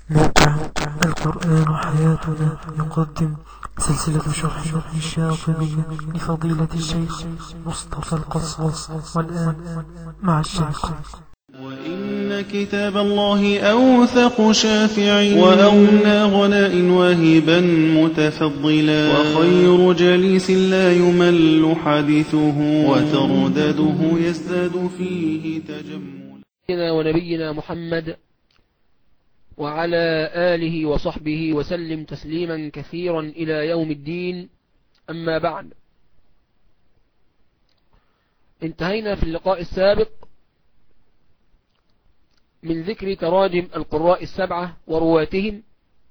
موقع القرآن حياتنا يقدم سلسلة شرح الشاطبية لفضيلة الشيخ مصطفى القصص والآن مع الشيخ وإن كتاب الله أوثق شافع وأغنى غناء واهبا متفضلا وخير جليس لا يمل حديثه وتردده يزداد فيه تجملا سيدنا ونبينا محمد وعلى آله وصحبه وسلم تسليما كثيرا إلى يوم الدين أما بعد انتهينا في اللقاء السابق من ذكر تراجم القراء السبعة ورواتهم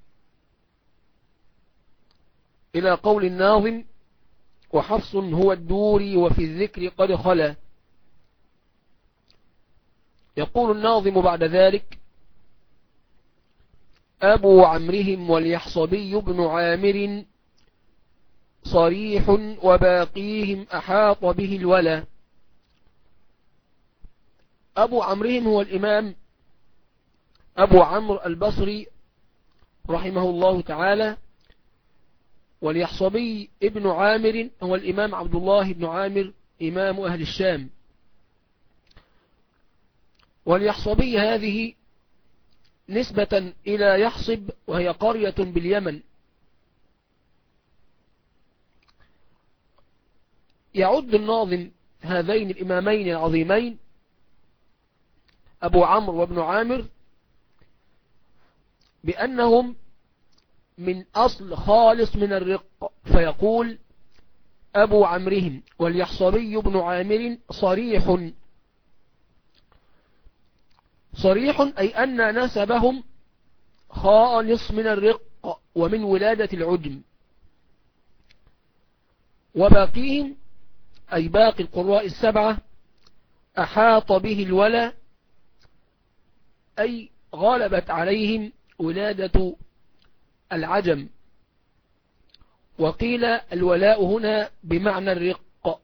إلى قول الناظم وحفص هو الدوري وفي الذكر قد خلا يقول الناظم بعد ذلك أبو عمرهم واليحصبي بن عامر صريح وباقيهم أحاط به الولا أبو عمرهم هو الإمام أبو عمرو البصري رحمه الله تعالى واليحصبي ابن عامر هو الإمام عبد الله بن عامر إمام أهل الشام واليحصبي هذه نسبة إلى يحصب وهي قرية باليمن يعد الناظم هذين الإمامين العظيمين أبو عمرو وابن عامر بأنهم من أصل خالص من الرق فيقول أبو عمرهم واليحصري بن عامر صريح صريح أي أن نسبهم خالص من الرق ومن ولادة العجم وباقيهم أي باقي القراء السبعة أحاط به الولا أي غلبت عليهم ولادة العجم وقيل الولاء هنا بمعنى الرق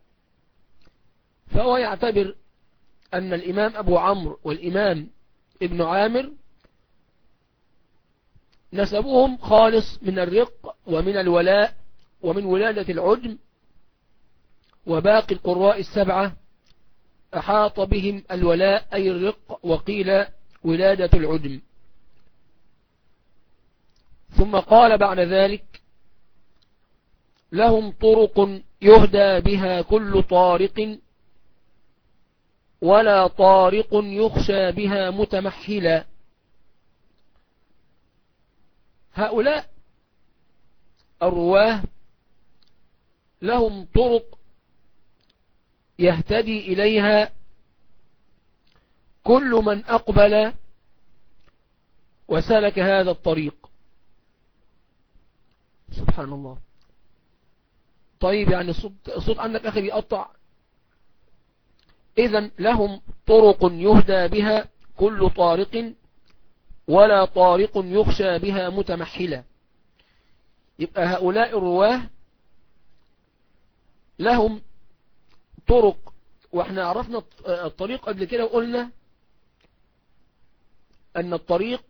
فهو يعتبر أن الإمام أبو عمرو والإمام ابن عامر نسبهم خالص من الرق ومن الولاء ومن ولادة العجم وباقي القراء السبعة أحاط بهم الولاء أي الرق وقيل ولادة العجم ثم قال بعد ذلك لهم طرق يهدى بها كل طارق ولا طارق يخشى بها متمحلا هؤلاء الرواه لهم طرق يهتدي إليها كل من أقبل وسلك هذا الطريق سبحان الله طيب يعني الصوت, الصوت عندك أخي بيقطع إذا لهم طرق يهدى بها كل طارق ولا طارق يخشى بها متمحلة يبقى هؤلاء الرواه لهم طرق واحنا عرفنا الطريق قبل كده وقلنا أن الطريق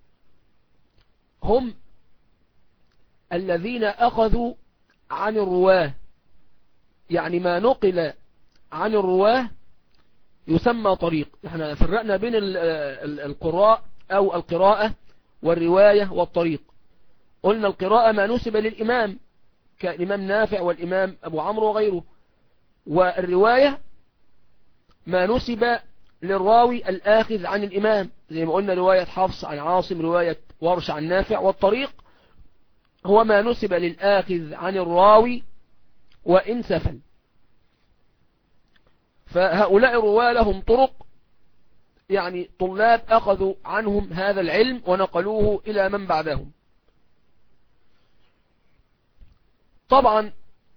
هم الذين أخذوا عن الرواه يعني ما نقل عن الرواه يسمى طريق احنا فرقنا بين القراء أو القراءة والرواية والطريق قلنا القراءة ما نسب للإمام كالإمام نافع والإمام أبو عمرو وغيره والرواية ما نسب للراوي الآخذ عن الإمام زي ما قلنا رواية حفص عن عاصم رواية ورش عن نافع والطريق هو ما نسب للآخذ عن الراوي وإن سفل فهؤلاء الرواة لهم طرق يعني طلاب أخذوا عنهم هذا العلم ونقلوه إلى من بعدهم طبعا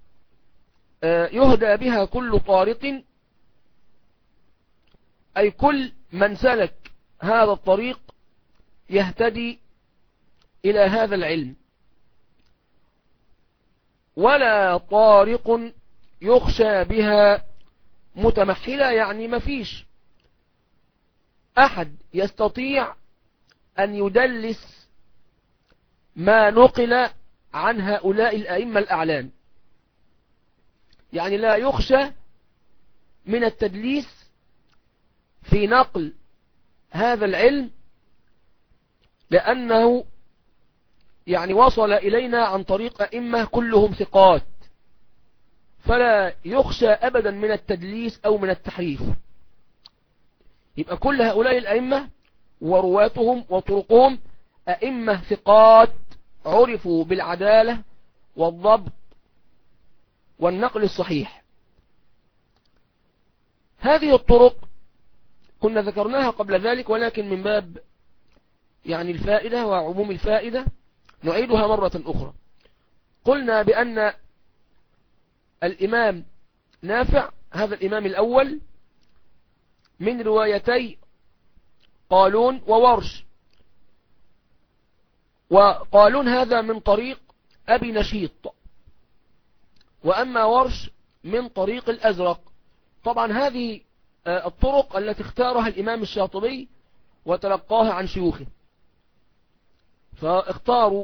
يهدى بها كل طارق أي كل من سلك هذا الطريق يهتدي إلى هذا العلم ولا طارق يخشى بها متمحلة يعني مفيش أحد يستطيع أن يدلس ما نقل عن هؤلاء الأئمة الأعلام يعني لا يخشى من التدليس في نقل هذا العلم لأنه يعني وصل إلينا عن طريق أئمة كلهم ثقات فلا يخشى أبدا من التدليس أو من التحريف يبقى كل هؤلاء الأئمة ورواتهم وطرقهم أئمة ثقات عرفوا بالعدالة والضبط والنقل الصحيح هذه الطرق كنا ذكرناها قبل ذلك ولكن من باب يعني الفائدة وعموم الفائدة نعيدها مرة أخرى قلنا بأن الإمام نافع هذا الإمام الأول من روايتي قالون وورش وقالون هذا من طريق أبي نشيط وأما ورش من طريق الأزرق طبعا هذه الطرق التي اختارها الإمام الشاطبي وتلقاها عن شيوخه فاختاروا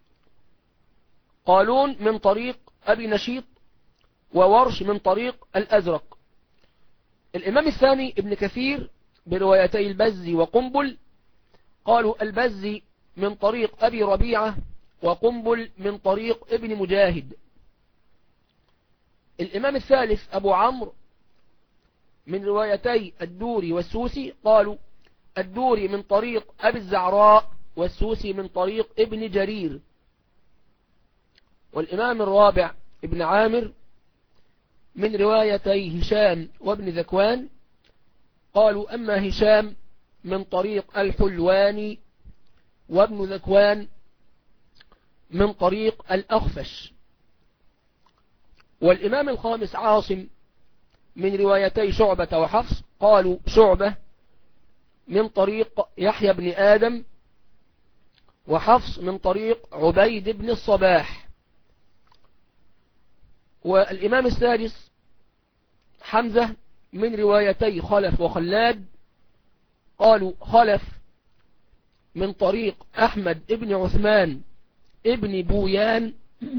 قالون من طريق أبي نشيط وورش من طريق الأزرق الإمام الثاني ابن كثير بروايتي البزي وقنبل قالوا البزي من طريق أبي ربيعة وقنبل من طريق ابن مجاهد الإمام الثالث أبو عمرو من روايتي الدوري والسوسي قالوا الدوري من طريق أبي الزعراء والسوسي من طريق ابن جرير والإمام الرابع ابن عامر من روايتي هشام وابن ذكوان قالوا أما هشام من طريق الحلواني وابن ذكوان من طريق الأخفش والإمام الخامس عاصم من روايتي شعبة وحفص قالوا شعبة من طريق يحيى بن آدم وحفص من طريق عبيد بن الصباح والإمام السادس حمزة من روايتي خلف وخلاد قالوا خلف من طريق أحمد ابن عثمان ابن بويان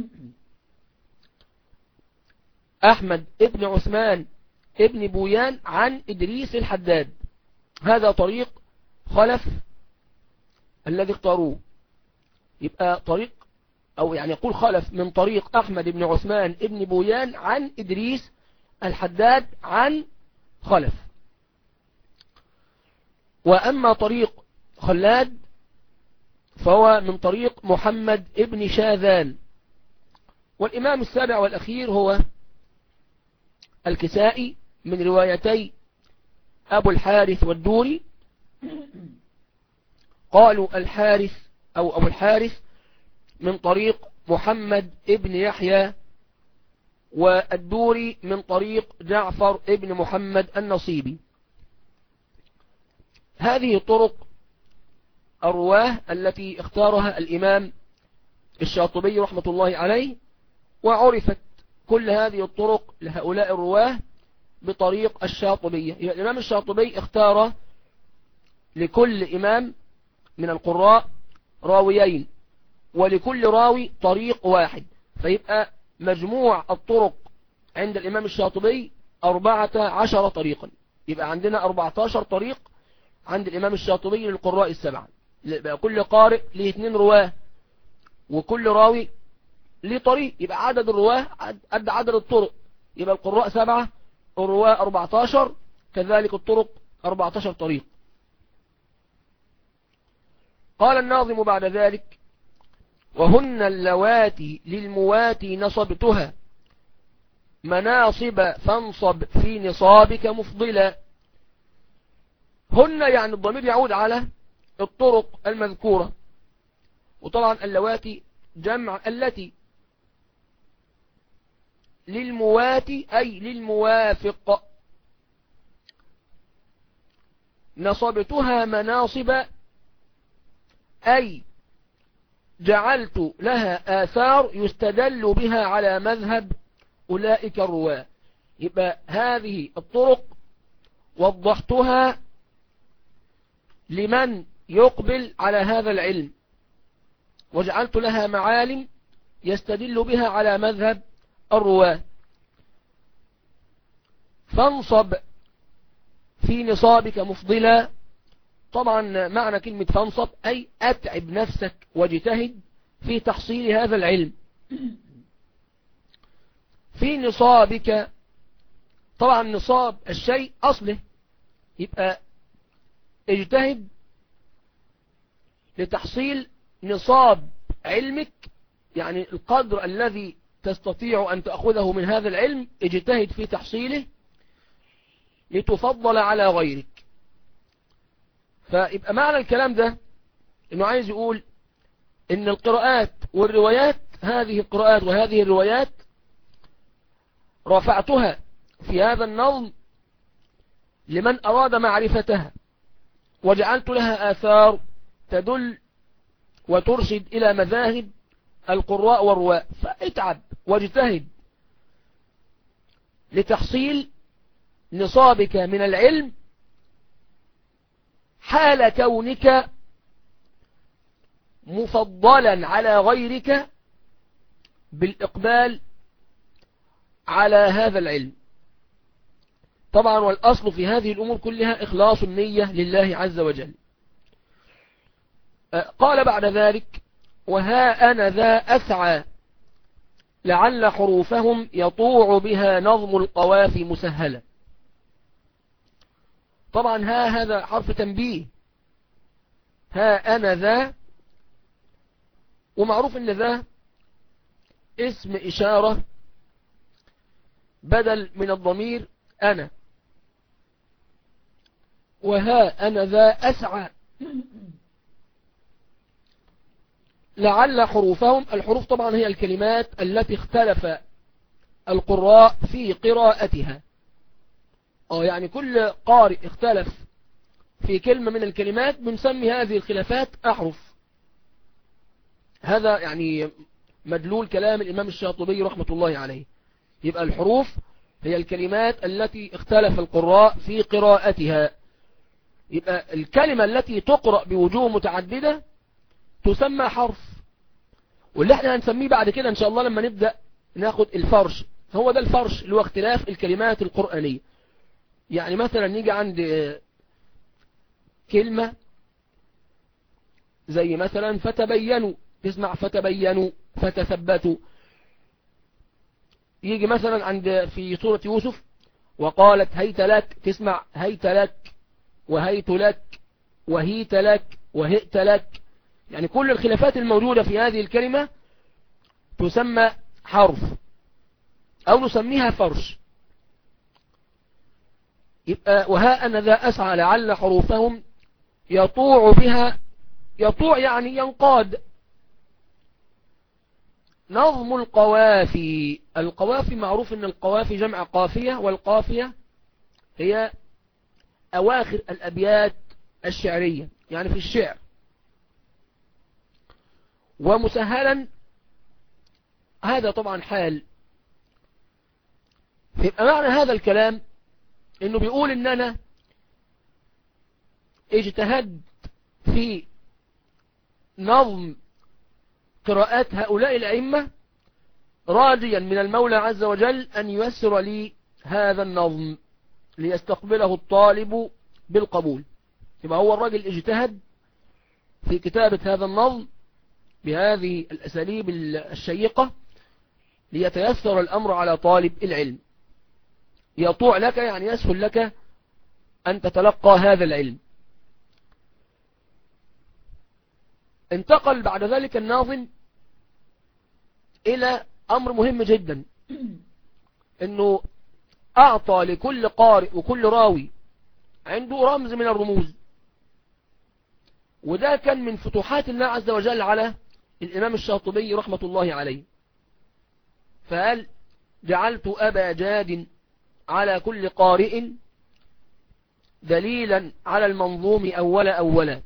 أحمد ابن عثمان ابن بويان عن إدريس الحداد هذا طريق خلف الذي اختاروه يبقى طريق أو يعني يقول خلف من طريق أحمد بن عثمان ابن بويان عن إدريس الحداد عن خلف وأما طريق خلاد فهو من طريق محمد ابن شاذان والإمام السابع والأخير هو الكسائي من روايتي أبو الحارث والدوري قالوا الحارث أو أبو الحارث من طريق محمد ابن يحيى والدوري من طريق جعفر ابن محمد النصيبي هذه طرق الرواه التي اختارها الإمام الشاطبي رحمة الله عليه وعرفت كل هذه الطرق لهؤلاء الرواه بطريق الشاطبية يعني الإمام الشاطبي اختار لكل إمام من القراء راويين ولكل راوي طريق واحد فيبقى مجموع الطرق عند الإمام الشاطبي أربعة عشر طريقا يبقى عندنا أربعة عشر طريق عند الإمام الشاطبي للقراء السبعة يبقى كل قارئ له اثنين رواه وكل راوي ليه طريق يبقى عدد الرواه قد عدد الطرق يبقى القراء سبعة الرواه 14 كذلك الطرق 14 طريق قال الناظم بعد ذلك وهن اللواتي للمواتي نصبتها مناصب فانصب في نصابك مفضلا هن يعني الضمير يعود على الطرق المذكورة وطبعا اللواتي جمع التي للمواتي أي للموافق نصبتها مناصب أي جعلت لها آثار يستدل بها على مذهب أولئك الرواة يبقى هذه الطرق وضحتها لمن يقبل على هذا العلم وجعلت لها معالم يستدل بها على مذهب الرواة فانصب في نصابك مفضلا طبعا معنى كلمة فانصب أي أتعب نفسك واجتهد في تحصيل هذا العلم في نصابك طبعا نصاب الشيء أصله يبقى اجتهد لتحصيل نصاب علمك يعني القدر الذي تستطيع أن تأخذه من هذا العلم اجتهد في تحصيله لتفضل على غيرك فيبقى معنى الكلام ده انه عايز يقول ان القراءات والروايات هذه القراءات وهذه الروايات رفعتها في هذا النظم لمن أراد معرفتها وجعلت لها آثار تدل وترشد إلى مذاهب القراء والرواء فاتعب واجتهد لتحصيل نصابك من العلم حال كونك مفضلا على غيرك بالإقبال على هذا العلم طبعا والأصل في هذه الأمور كلها إخلاص النية لله عز وجل قال بعد ذلك وها أنا ذا أسعى لعل حروفهم يطوع بها نظم القوافي مسهلة طبعا ها هذا حرف تنبيه ها أنا ذا ومعروف ان ذا اسم إشارة بدل من الضمير أنا وها أنا ذا أسعى لعل حروفهم الحروف طبعا هي الكلمات التي اختلف القراء في قراءتها اه يعني كل قارئ اختلف في كلمة من الكلمات بنسمي هذه الخلافات أحرف هذا يعني مدلول كلام الإمام الشاطبي رحمة الله عليه يبقى الحروف هي الكلمات التي اختلف القراء في قراءتها يبقى الكلمة التي تقرأ بوجوه متعددة تسمى حرف واللي احنا هنسميه بعد كده ان شاء الله لما نبدأ ناخد الفرش هو ده الفرش اللي هو اختلاف الكلمات القرآنية يعني مثلا نيجي عند كلمة زي مثلا فتبينوا تسمع فتبينوا فتثبتوا يجي مثلا عند في سورة يوسف وقالت هيت لك تسمع هيت لك وهيت لك وهيت لك وهئت لك يعني كل الخلافات الموجودة في هذه الكلمة تسمى حرف أو نسميها فرش يبقى وها أنا ذا أسعى لعل حروفهم يطوع بها يطوع يعني ينقاد نظم القوافي القوافي معروف ان القوافي جمع قافية والقافية هي أواخر الأبيات الشعرية يعني في الشعر ومسهلا هذا طبعا حال يبقى معنى هذا الكلام انه بيقول ان انا اجتهدت في نظم قراءات هؤلاء الأئمة راجيا من المولى عز وجل أن ييسر لي هذا النظم ليستقبله الطالب بالقبول يبقى هو الراجل اجتهد في كتابة هذا النظم بهذه الأساليب الشيقة ليتيسر الأمر على طالب العلم يطوع لك يعني يسهل لك أن تتلقى هذا العلم انتقل بعد ذلك الناظم إلى أمر مهم جدا أنه أعطى لكل قارئ وكل راوي عنده رمز من الرموز وده كان من فتوحات الله عز وجل على الإمام الشاطبي رحمة الله عليه فقال جعلت أبا جاد على كل قارئ دليلا على المنظوم أولا أولا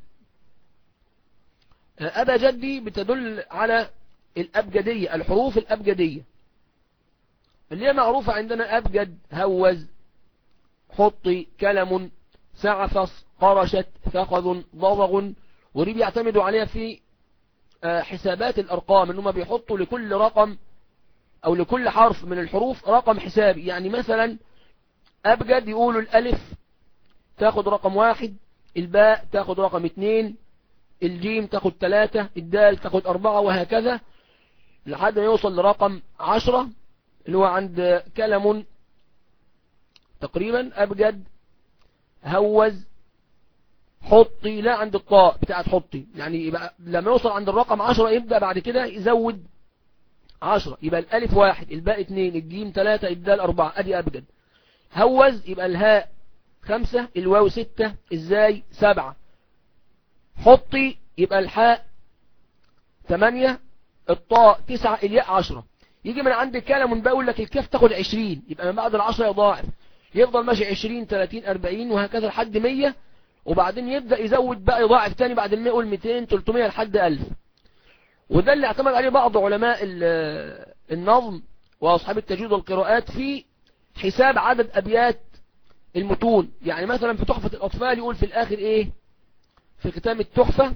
أبا جدي بتدل على الأبجدية الحروف الأبجدية اللي هي معروفة عندنا أبجد هوز حطي كلم سعفص قرشت فخذ ضضغ ودي بيعتمدوا عليها في آه، حسابات الأرقام إنهم بيحطوا لكل رقم أو لكل حرف من الحروف رقم حسابي يعني مثلا أبجد يقولوا الألف تاخد رقم واحد الباء تاخد رقم اتنين الجيم تاخد تلاتة الدال تاخد أربعة وهكذا لحد ما يوصل لرقم عشرة اللي هو عند كلم تقريبا أبجد هوز حطي لا عند الطاء بتاعت حطي يعني يبقى لما يوصل عند الرقم عشرة يبدأ بعد كده يزود عشرة يبقى الألف واحد الباء اتنين الجيم تلاتة الدال أربعة أدي أبجد هوز يبقى الهاء خمسة الواو ستة الزاي سبعة حطي يبقى الحاء ثمانية الطاء تسعة الياء عشرة يجي من عند كلام بقى يقول لك الكاف تاخد عشرين يبقى من بعد العشرة يضاعف يفضل ماشي عشرين تلاتين أربعين وهكذا لحد مية وبعدين يبدأ يزود بقى يضاعف تاني بعد المية يقول ميتين تلتمية لحد ألف وده اللي اعتمد عليه بعض علماء النظم وأصحاب التجويد والقراءات في حساب عدد أبيات المتون يعني مثلا في تحفة الأطفال يقول في الآخر إيه في ختام التحفة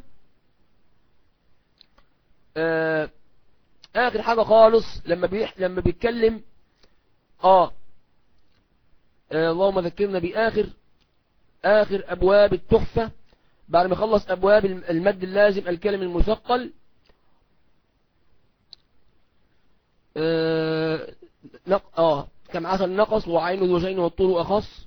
آه آخر حاجة خالص لما بيح لما بيتكلم آه, آه اللهم ذكرنا بآخر آخر أبواب التحفة بعد ما يخلص أبواب المد اللازم الكلم المثقل آه, نق آه كم عسل نقص وعين الوجين والطول أخص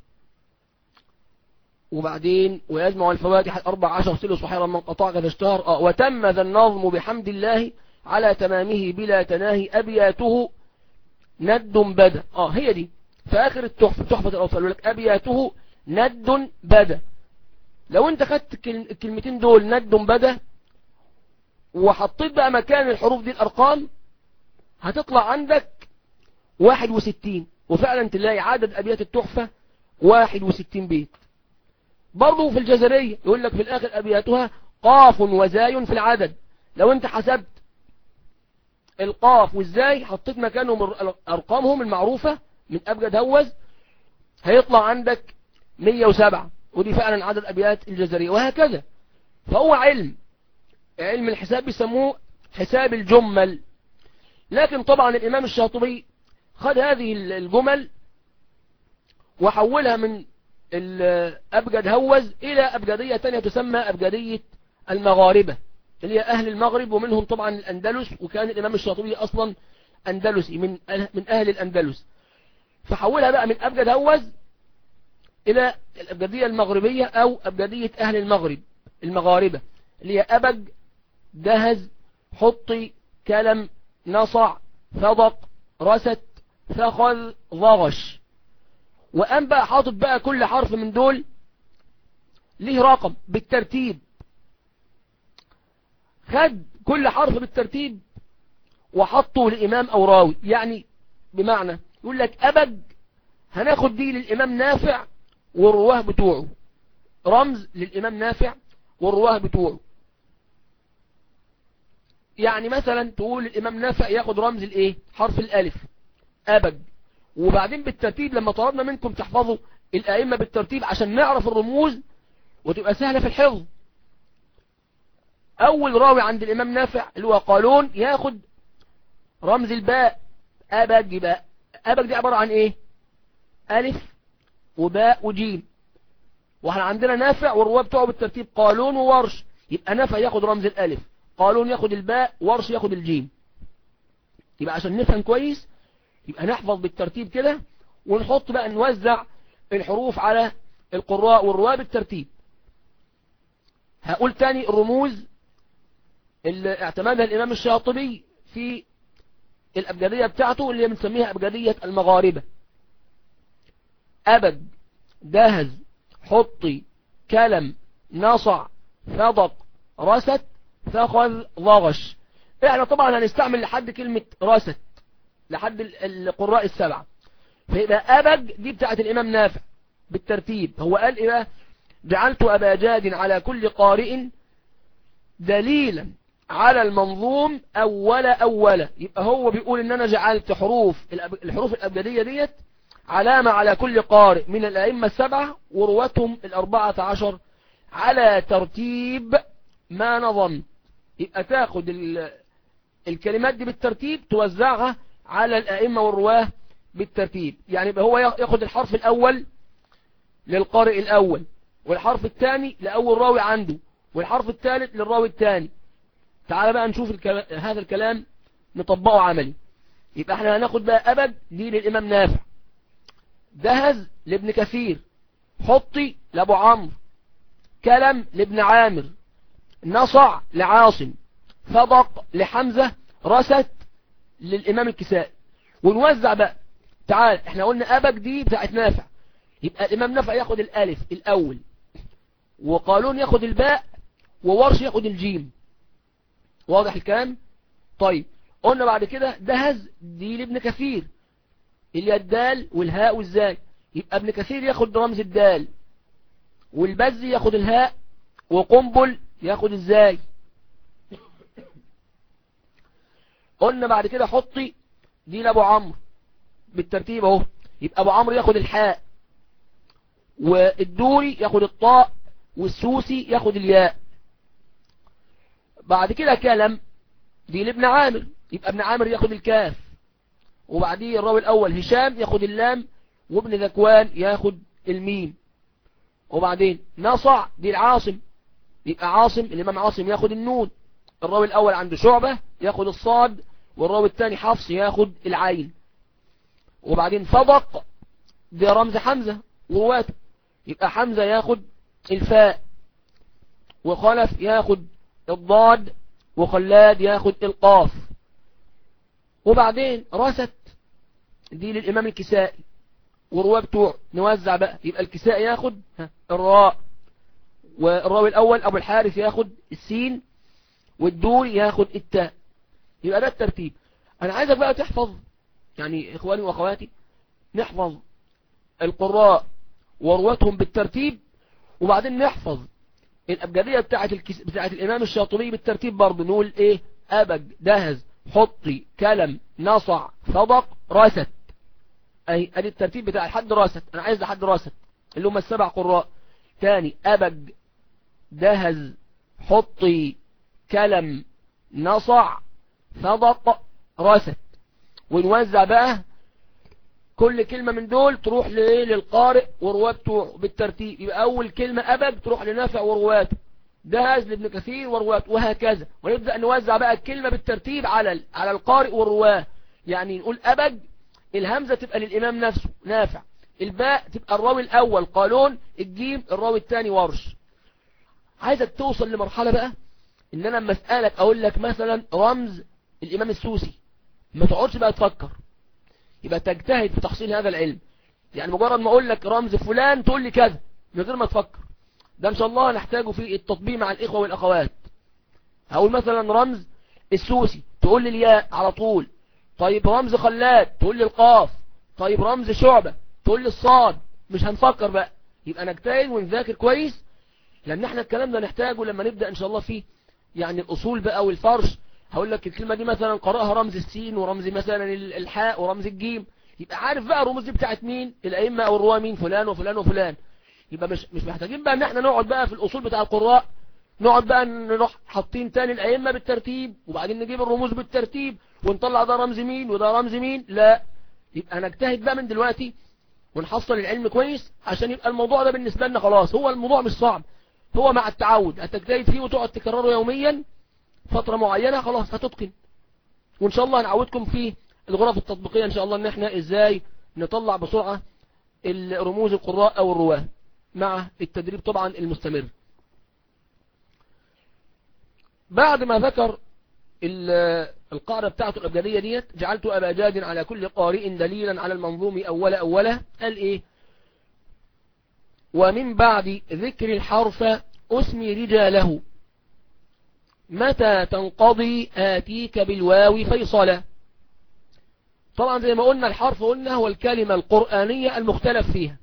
وبعدين ويجمع الفواتح الأربع عشر سلس وحيرا من قطع قد اشتهر آه وتم ذا النظم بحمد الله على تمامه بلا تناهي أبياته ند بدا آه هي دي في آخر التحفة تحفة الأوصال يقول لك أبياته ند بدا لو انت خدت الكلمتين دول ند بدا وحطيت بقى مكان الحروف دي الأرقام هتطلع عندك 61 وفعلا تلاقي عدد أبيات التحفة 61 بيت برضه في الجزرية يقول لك في الآخر أبياتها قاف وزاي في العدد لو انت حسبت القاف والزاي حطيت مكانهم أرقامهم المعروفة من أبجد هوز هيطلع عندك 107 ودي فعلا عدد أبيات الجزرية وهكذا فهو علم علم الحساب بيسموه حساب الجمل لكن طبعا الإمام الشاطبي خد هذه الجمل وحولها من أبجد هوز إلى أبجدية تانية تسمى أبجدية المغاربة اللي هي أهل المغرب ومنهم طبعا الأندلس وكان الإمام الشاطبي أصلا أندلسي من من أهل الأندلس فحولها بقى من أبجد هوز إلى الأبجدية المغربية أو أبجدية أهل المغرب المغاربة اللي هي أبج دهز حطي كلم نصع فضق رست فخذ ضغش وقام بقى حاطط بقى كل حرف من دول ليه رقم بالترتيب خد كل حرف بالترتيب وحطه لإمام أو راوي يعني بمعنى يقول لك أبج هناخد دي للإمام نافع والرواه بتوعه رمز للإمام نافع والرواه بتوعه يعني مثلا تقول الإمام نافع ياخد رمز الإيه حرف الألف أبج وبعدين بالترتيب لما طلبنا منكم تحفظوا الأئمة بالترتيب عشان نعرف الرموز وتبقى سهلة في الحفظ أول راوي عند الإمام نافع اللي هو قالون ياخد رمز الباء أبج يبقى أبج دي عبارة عن إيه ألف وباء وجيم واحنا عندنا نافع والرواه بتوعه بالترتيب قالون وورش يبقى نافع ياخد رمز الألف قالون ياخد الباء ورش ياخد الجيم يبقى عشان نفهم كويس يبقى نحفظ بالترتيب كده ونحط بقى نوزع الحروف على القراء والرواه بالترتيب هقول تاني الرموز اللي اعتمدها الإمام الشاطبي في الأبجدية بتاعته اللي بنسميها أبجدية المغاربة أبد دهز حطي كلم نصع فضق رست فخذ ضغش احنا طبعا هنستعمل لحد كلمة رست لحد القراء السبعة فيبقى أبج دي بتاعت الإمام نافع بالترتيب هو قال إيه بقى جعلت أبا جاد على كل قارئ دليلا على المنظوم أول أول يبقى هو بيقول إن أنا جعلت حروف الحروف الأبجدية ديت علامة على كل قارئ من الأئمة السبعة ورواتهم الأربعة عشر على ترتيب ما نظمت يبقى تاخد ال... الكلمات دي بالترتيب توزعها على الأئمة والرواه بالترتيب يعني يبقى هو ياخد الحرف الأول للقارئ الأول والحرف الثاني لأول راوي عنده والحرف الثالث للراوي الثاني تعال بقى نشوف الكلام هذا الكلام نطبقه عملي يبقى احنا هناخد بقى أبد دي للإمام نافع دهز لابن كثير حطي لأبو عمرو كلم لابن عامر نصع لعاصم فضق لحمزة رست للإمام الكسائي ونوزع بقى تعال احنا قلنا أبك دي بتاعت نافع يبقى الإمام نافع ياخد الألف الأول وقالون ياخد الباء وورش ياخد الجيم واضح الكلام طيب قلنا بعد كده دهز دي لابن كثير اللي الدال والهاء والزاي يبقى ابن كثير ياخد رمز الدال والبزي ياخد الهاء وقنبل ياخد الزاي قلنا بعد كده حطي دي لابو عمرو بالترتيب اهو يبقى ابو عمرو ياخد الحاء والدوري ياخد الطاء والسوسي ياخد الياء بعد كده كلم دي لابن عامر يبقى ابن عامر ياخد الكاف وبعديه الراوي الاول هشام ياخد اللام وابن ذكوان ياخد الميم وبعدين نصع دي العاصم يبقى عاصم الامام عاصم ياخد النون الراوي الاول عنده شعبة ياخد الصاد والراوي الثاني حفص ياخد العين وبعدين فضق دي رمز حمزة ورواته يبقى حمزة ياخد الفاء وخلف ياخد الضاد وخلاد ياخد القاف وبعدين رست دي للإمام الكسائي والرواه بتوع نوزع بقى يبقى الكسائي ياخد الراء والراوي الأول أبو الحارث ياخد السين والدور ياخد التاء يبقى ده الترتيب أنا عايزك بقى تحفظ يعني إخواني وأخواتي نحفظ القراء ورواتهم بالترتيب وبعدين نحفظ الأبجدية بتاعت, الكس... بتاعت الإمام الشاطبي بالترتيب برضه نقول إيه أبج دهز حطي كلم نصع صدق راست أي أدي الترتيب بتاع الحد راست أنا عايز لحد راست اللي هم السبع قراء تاني أبج دهز حطي كلم نصع صدق راست ونوزع بقى كل كلمة من دول تروح لإيه للقارئ ورواه بتوعه بالترتيب يبقى أول كلمة أبد تروح لنافع ورواته دهز لابن كثير ورواته وهكذا ونبدأ نوزع بقى الكلمة بالترتيب على على القارئ والرواه يعني نقول أبد الهمزة تبقى للإمام نفسه نافع الباء تبقى الراوي الأول قالون الجيم الراوي الثاني ورش عايزك توصل لمرحلة بقى إن أنا لما أسألك أقول لك مثلا رمز الإمام السوسي ما تقعدش بقى تفكر يبقى تجتهد في تحصيل هذا العلم يعني مجرد ما اقول لك رمز فلان تقول لي كذا من غير ما تفكر ده ان شاء الله نحتاجه في التطبيق مع الاخوة والاخوات هقول مثلا رمز السوسي تقول لي الياء على طول طيب رمز خلاد تقول لي القاف طيب رمز شعبة تقول لي الصاد مش هنفكر بقى يبقى نجتهد ونذاكر كويس لان احنا الكلام ده نحتاجه لما نبدأ ان شاء الله فيه يعني الاصول بقى والفرش هقول لك الكلمة دي مثلا قرأها رمز السين ورمز مثلا الحاء ورمز الجيم يبقى عارف بقى الرموز دي بتاعت مين الأئمة أو الرواة مين فلان وفلان وفلان يبقى مش مش محتاجين بقى ان احنا نقعد بقى في الأصول بتاع القراء نقعد بقى نروح حاطين تاني الأئمة بالترتيب وبعدين نجيب الرموز بالترتيب ونطلع ده رمز مين وده رمز مين لا يبقى نجتهد بقى من دلوقتي ونحصل العلم كويس عشان يبقى الموضوع ده بالنسبة لنا خلاص هو الموضوع مش صعب هو مع التعود هتجتهد فيه وتقعد تكرره يوميا فترة معينة خلاص هتتقن وان شاء الله هنعودكم في الغرف التطبيقية ان شاء الله ان احنا ازاي نطلع بسرعة الرموز القراء او الرواه مع التدريب طبعا المستمر بعد ما ذكر القاعدة بتاعته الأبجدية ديت جعلت أبا جاد على كل قارئ دليلا على المنظوم أول أولا قال إيه ومن بعد ذكر الحرف أسمي رجاله متى تنقضي آتيك بالواو فيصلا طبعا زي ما قلنا الحرف قلنا هو الكلمة القرآنية المختلف فيها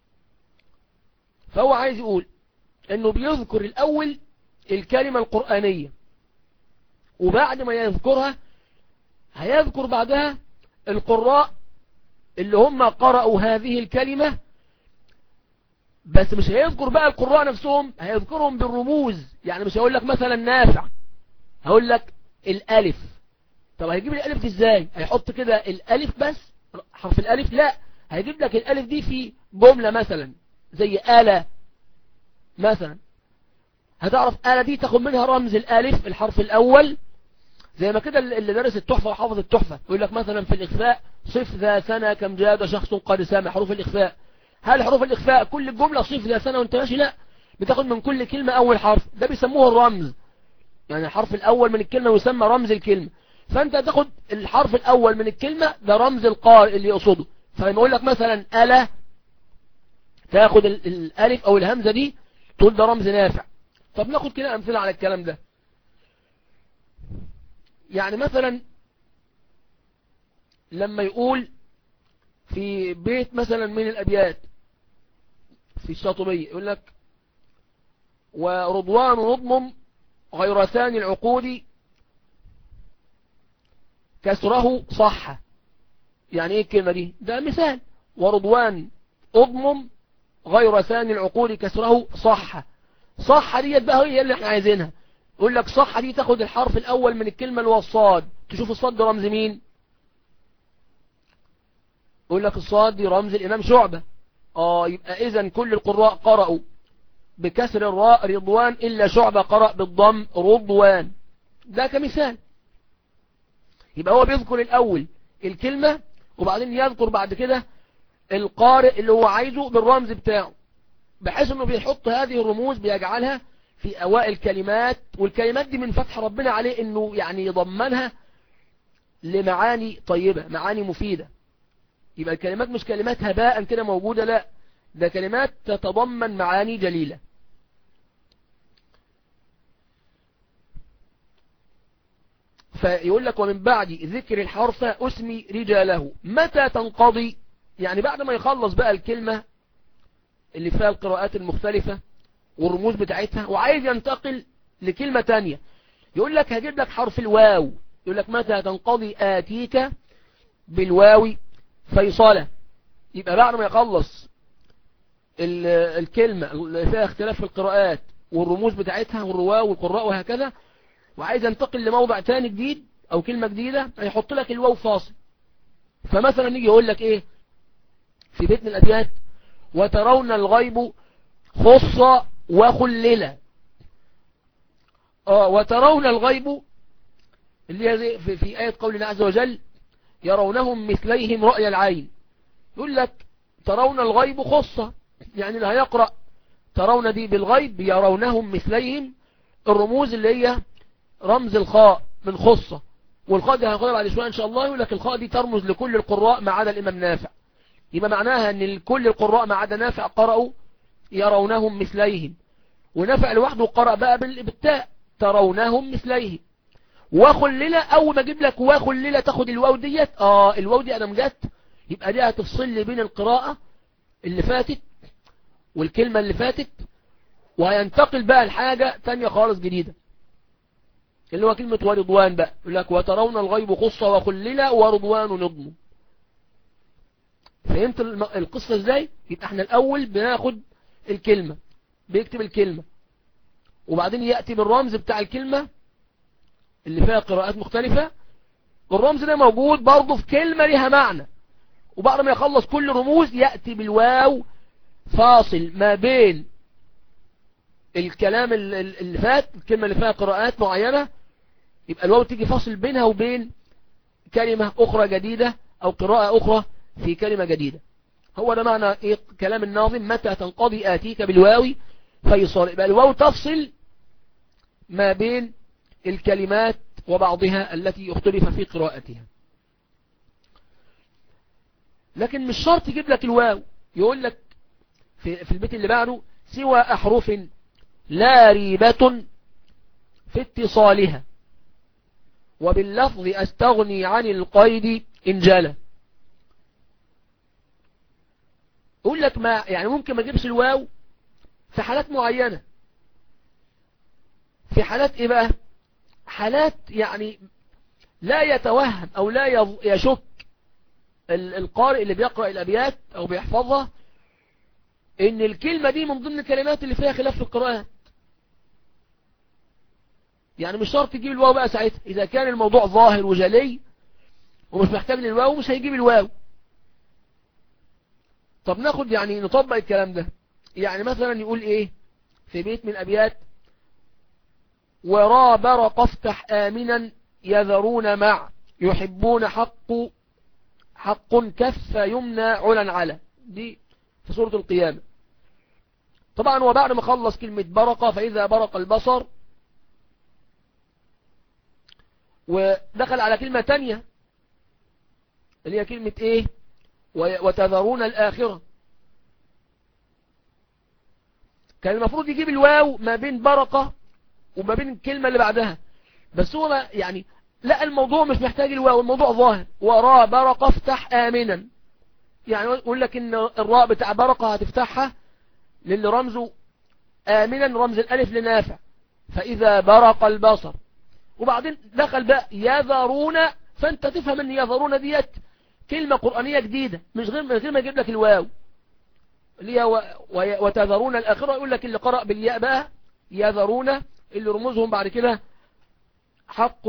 فهو عايز يقول انه بيذكر الاول الكلمة القرآنية وبعد ما يذكرها هيذكر بعدها القراء اللي هم قرأوا هذه الكلمة بس مش هيذكر بقى القراء نفسهم هيذكرهم بالرموز يعني مش هيقول لك مثلا نافع هقول لك الالف طب هيجيب الالف دي ازاي هيحط كده الالف بس حرف الالف لا هيجيب لك الالف دي في جملة مثلا زي آلة مثلا هتعرف آلة دي تاخد منها رمز الالف الحرف الاول زي ما كده اللي درس التحفة وحافظ التحفة يقول لك مثلا في الإخفاء صف ذا سنة كم جاد شخص قد سامع حروف الإخفاء هل حروف الإخفاء كل الجملة صف ذا سنة وانت ماشي لا بتاخد من كل كلمة أول حرف ده بيسموه الرمز يعني الحرف الأول من الكلمة يسمى رمز الكلمة فأنت تاخد الحرف الأول من الكلمة ده رمز القارئ اللي يقصده فلما يقول لك مثلا ألا تاخد الألف أو الهمزة دي تقول ده رمز نافع طب ناخد كده أمثلة على الكلام ده يعني مثلا لما يقول في بيت مثلا من الأبيات في الشاطبية يقول لك ورضوان نضمم غير ثاني العقود كسره صح يعني ايه الكلمة دي ده مثال ورضوان اضمم غير ثاني العقود كسره صح صح ديت بقى هي اللي احنا عايزينها يقول لك صح دي تاخد الحرف الاول من الكلمة اللي هو الصاد تشوف الصاد ده رمز مين يقول لك الصاد دي رمز الامام شعبة اه يبقى اذا كل القراء قرأوا بكسر الراء رضوان الا شعبة قرأ بالضم رضوان ده كمثال يبقى هو بيذكر الاول الكلمة وبعدين يذكر بعد كده القارئ اللي هو عايزه بالرمز بتاعه بحيث انه بيحط هذه الرموز بيجعلها في اوائل كلمات والكلمات دي من فتح ربنا عليه انه يعني يضمنها لمعاني طيبة معاني مفيدة يبقى الكلمات مش كلمات هباء كده موجودة لا ده كلمات تتضمن معاني جليلة فيقول لك ومن بعد ذكر الحرف اسمي رجاله متى تنقضي يعني بعد ما يخلص بقى الكلمة اللي فيها القراءات المختلفة والرموز بتاعتها وعايز ينتقل لكلمة تانية يقول لك هجيب لك حرف الواو يقول لك متى تنقضي آتيك بالواو فيصالة يبقى بعد ما يخلص الكلمة اللي فيها اختلاف في القراءات والرموز بتاعتها والرواة والقراء وهكذا وعايز ينتقل لموضع تاني جديد او كلمة جديدة هيحط لك الواو فاصل فمثلا يجي يقول لك ايه في بيت من الابيات وترون الغيب خص وخلل اه وترون الغيب اللي هي في, في آية قولنا عز وجل يرونهم مثليهم رأي العين يقول لك ترون الغيب خصة يعني اللي هيقرأ ترون دي بالغيب يرونهم مثليهم الرموز اللي هي رمز الخاء من خصة والخاء دي هنقول بعد شوية ان شاء الله يقول لك الخاء دي ترمز لكل القراء ما عدا الامام نافع يبقى معناها ان كل القراء ما عدا نافع قرأوا يرونهم مثليهم ونافع لوحده قرأ بقى بالتاء ترونهم مثليهم وخللة اول ما اجيب لك وخللة تاخد الواو ديت اه الواو دي انا مجت يبقى دي هتفصل لي بين القراءة اللي فاتت والكلمة اللي فاتت وهينتقل بقى الحاجة تانية خالص جديدة اللي هو كلمة ورضوان بقى يقول لك وترون الغيب خصة وخللة ورضوان نضم فهمت القصة ازاي يبقى احنا الاول بناخد الكلمة بيكتب الكلمة وبعدين يأتي بالرمز بتاع الكلمة اللي فيها قراءات مختلفة والرمز ده موجود برضه في كلمة لها معنى وبعد ما يخلص كل رموز يأتي بالواو فاصل ما بين الكلام اللي فات الكلمة اللي فيها قراءات معينة يبقى الواو تيجي فاصل بينها وبين كلمة أخرى جديدة أو قراءة أخرى في كلمة جديدة هو ده معنى إيه كلام الناظم متى تنقضي آتيك بالواو فيصال يبقى الواو تفصل ما بين الكلمات وبعضها التي اختلف في قراءتها لكن مش شرط يجيب لك الواو يقول لك في, في البيت اللي بعده سوى أحرف لا ريبة في اتصالها وباللفظ أستغني عن القيد إن جلى يقول لك ما يعني ممكن ما اجيبش الواو في حالات معينة في حالات ايه بقى حالات يعني لا يتوهم او لا يشك القارئ اللي بيقرأ الابيات او بيحفظها ان الكلمة دي من ضمن الكلمات اللي فيها خلاف في القراءات يعني مش شرط تجيب الواو بقى ساعتها إذا كان الموضوع ظاهر وجلي ومش محتاج للواو مش هيجيب الواو طب ناخد يعني نطبق الكلام ده يعني مثلا يقول ايه في بيت من الأبيات ورا برق افتح آمنا يذرون مع يحبون حق حق كف يمنى علا على دي في سورة القيامة طبعا وبعد ما خلص كلمة برق فإذا برق البصر ودخل على كلمة تانية اللي هي كلمة ايه وتذرون الآخرة كان المفروض يجيب الواو ما بين برقة وما بين الكلمة اللي بعدها بس هو ما يعني لا الموضوع مش محتاج الواو الموضوع ظاهر وراء برقة افتح آمنا يعني يقول لك ان الراء بتاع برقة هتفتحها للي رمزه آمنا رمز الألف لنافع فإذا برق البصر وبعدين دخل بقى يذرون فانت تفهم ان يذرون ديت كلمة قرآنية جديدة مش غير من غير ما يجيب لك الواو اللي هي وتذرون الآخرة يقول لك اللي قرأ بالياء بقى يذرون اللي رموزهم بعد كده حق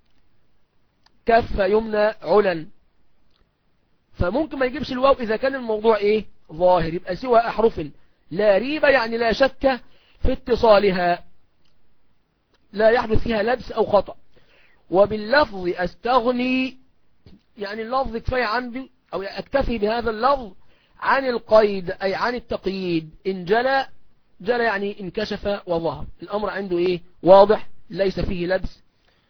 كف يمنى علا فممكن ما يجيبش الواو إذا كان الموضوع إيه ظاهر يبقى سوى أحرف لا ريبة يعني لا شك في اتصالها لا يحدث فيها لبس أو خطأ وباللفظ أستغني يعني اللفظ كفاية عندي أو أكتفي بهذا اللفظ عن القيد أي عن التقييد إن جلى جلى يعني انكشف وظهر الأمر عنده إيه واضح ليس فيه لبس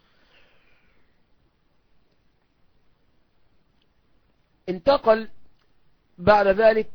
انتقل بعد ذلك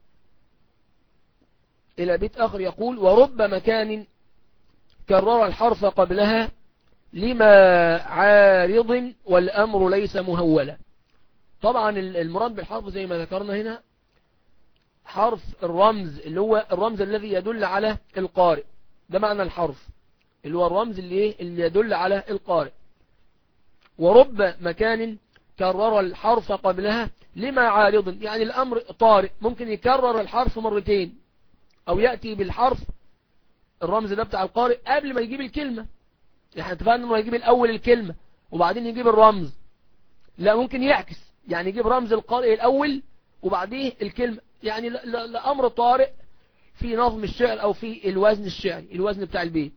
إلى بيت آخر يقول ورب مكان كرر الحرف قبلها لما عارض والأمر ليس مهولا طبعا المراد بالحرف زي ما ذكرنا هنا حرف الرمز اللي هو الرمز الذي يدل على القارئ ده معنى الحرف اللي هو الرمز اللي, إيه؟ اللي يدل على القارئ ورب مكان كرر الحرف قبلها لما عارض يعني الأمر طارئ ممكن يكرر الحرف مرتين أو يأتي بالحرف الرمز ده بتاع القارئ قبل ما يجيب الكلمة يعني اتفقنا انه يجيب الأول الكلمة وبعدين يجيب الرمز لا ممكن يعكس يعني يجيب رمز القارئ الأول وبعديه الكلمة يعني لأمر طارئ في نظم الشعر أو في الوزن الشعري الوزن بتاع البيت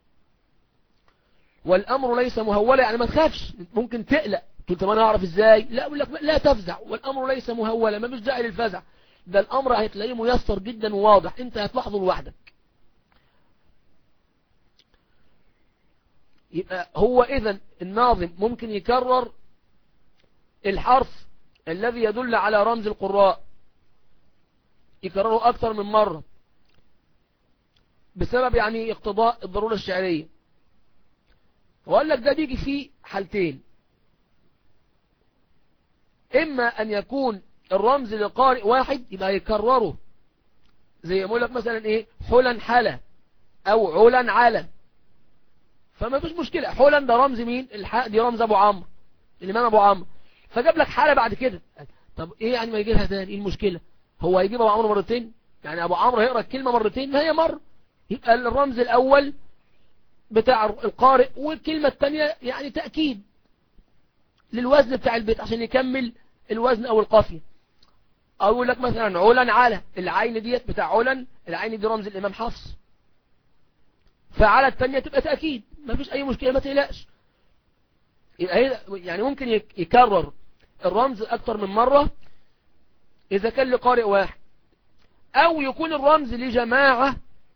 والأمر ليس مهولا يعني ما تخافش ممكن تقلق قلت ما انا اعرف ازاي لا اقول لك لا تفزع والامر ليس مهولا ما مش داعي للفزع ده الامر هتلاقيه ميسر جدا وواضح انت هتلاحظه لوحدك يبقى هو اذا الناظم ممكن يكرر الحرف الذي يدل على رمز القراء يكرره اكثر من مرة بسبب يعني اقتضاء الضرورة الشعرية وقال لك ده بيجي فيه حالتين إما أن يكون الرمز لقارئ واحد يبقى يكرره زي يقول لك مثلا إيه حلا حلا أو علا علا فما فيش مشكلة حلا ده رمز مين الحاء دي رمز أبو عمرو الإمام أبو عمرو فجاب لك حالة بعد كده طب إيه يعني ما يجيبها تاني إيه المشكلة هو هيجيب أبو عمرو مرتين يعني أبو عمرو هيقرأ الكلمة مرتين ما هي مرة يبقى الرمز الأول بتاع القارئ والكلمة الثانية يعني تأكيد للوزن بتاع البيت عشان يكمل الوزن او القافية او يقول لك مثلا علا على العين ديت بتاع علا العين دي رمز الامام حفص فعلى الثانية تبقى تأكيد ما فيش اي مشكلة ما تقلقش يعني ممكن يكرر الرمز اكتر من مرة اذا كان لقارئ واحد او يكون الرمز لجماعة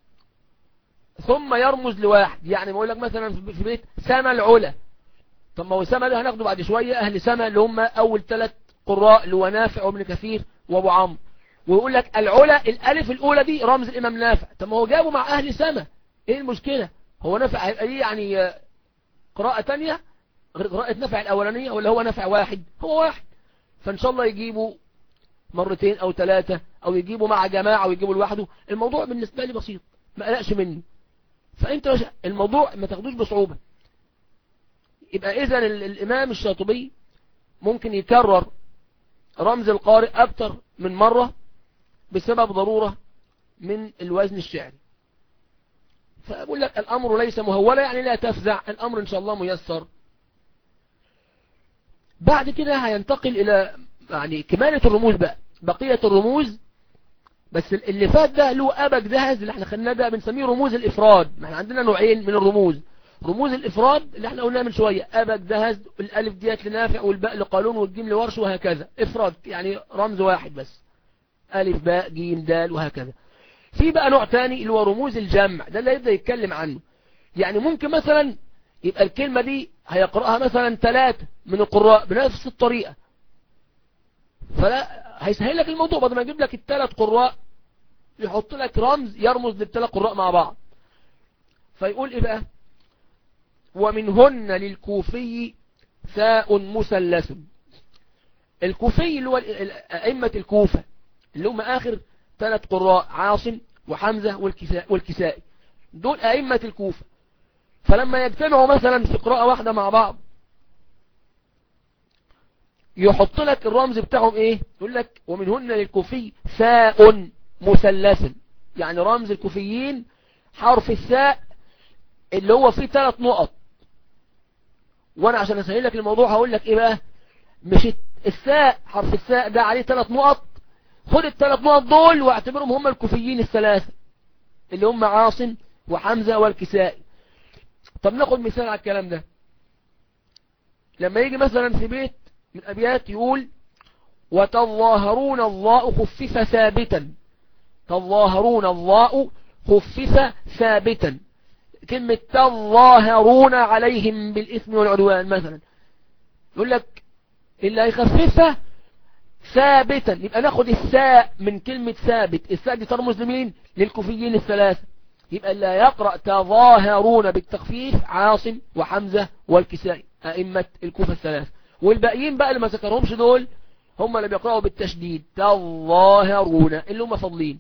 ثم يرمز لواحد يعني بقول لك مثلا في بيت سما العلا طب ما هو سما ده هناخده بعد شوية اهل سما اللي هم اول ثلاث قراء اللي هو نافع وابن كثير وابو عمرو ويقول لك العلا الالف الاولى دي رمز الامام نافع طب ما هو جابه مع اهل سما ايه المشكلة هو نافع هيبقى ليه يعني قراءة تانية غير قراءة نافع الاولانية ولا هو نافع واحد هو واحد فان شاء الله يجيبوا مرتين او ثلاثة او يجيبوا مع جماعة ويجيبوا لوحده الموضوع بالنسبة لي بسيط ما قلقش مني فانت الموضوع ما تاخدوش بصعوبة يبقى اذا الامام الشاطبي ممكن يكرر رمز القارئ اكتر من مرة بسبب ضرورة من الوزن الشعري فأقول لك الأمر ليس مهولا يعني لا تفزع الأمر إن شاء الله ميسر بعد كده هينتقل إلى يعني كمالة الرموز بقى بقية الرموز بس اللي فات ده له أبد جهز اللي احنا خلينا ده بنسميه رموز الإفراد ما احنا عندنا نوعين من الرموز رموز الإفراد اللي احنا قلناه من شوية أبد جهز الألف ديت لنافع والباء لقالون والجيم لورش وهكذا إفراد يعني رمز واحد بس ألف باء جيم دال وهكذا في بقى نوع تاني اللي هو رموز الجمع ده اللي يبدأ يتكلم عنه يعني ممكن مثلا يبقى الكلمة دي هيقرأها مثلا ثلاثة من القراء بنفس الطريقة فلا هيسهل لك الموضوع بعد ما يجيب لك الثلاث قراء يحط لك رمز يرمز للثلاث قراء مع بعض فيقول ايه بقى ومنهن للكوفي ثاء مثلث الكوفي اللي هو أئمة الكوفة اللي هم آخر ثلاث قراء عاصم وحمزة والكساء والكسائي دول أئمة الكوفة فلما يجتمعوا مثلا في قراءة واحدة مع بعض يحط لك الرمز بتاعهم ايه يقول لك ومنهن للكوفي ثاء مثلث يعني رمز الكوفيين حرف الثاء اللي هو فيه ثلاث نقط وانا عشان اسهل لك الموضوع هقول لك ايه بقى مش الثاء حرف الثاء ده عليه ثلاث نقط خد الثلاث نقط دول واعتبرهم هم الكوفيين الثلاثة اللي هم عاصم وحمزة والكسائي طب ناخد مثال على الكلام ده لما يجي مثلا في بيت من أبيات يقول وتظاهرون الضاء خفف ثابتا تظاهرون الضاء خفف ثابتا كلمة تظاهرون عليهم بالإثم والعدوان مثلا يقول لك اللي هيخففها ثابتا يبقى ناخد الساء من كلمة ثابت الساء دي ترمز لمين للكوفيين الثلاثة يبقى اللي يقرأ تظاهرون بالتخفيف عاصم وحمزة والكسائي أئمة الكوفة الثلاثة والباقيين بقى اللي ما ذكرهمش دول هم اللي بيقرأوا بالتشديد تظاهرون اللي هم فاضلين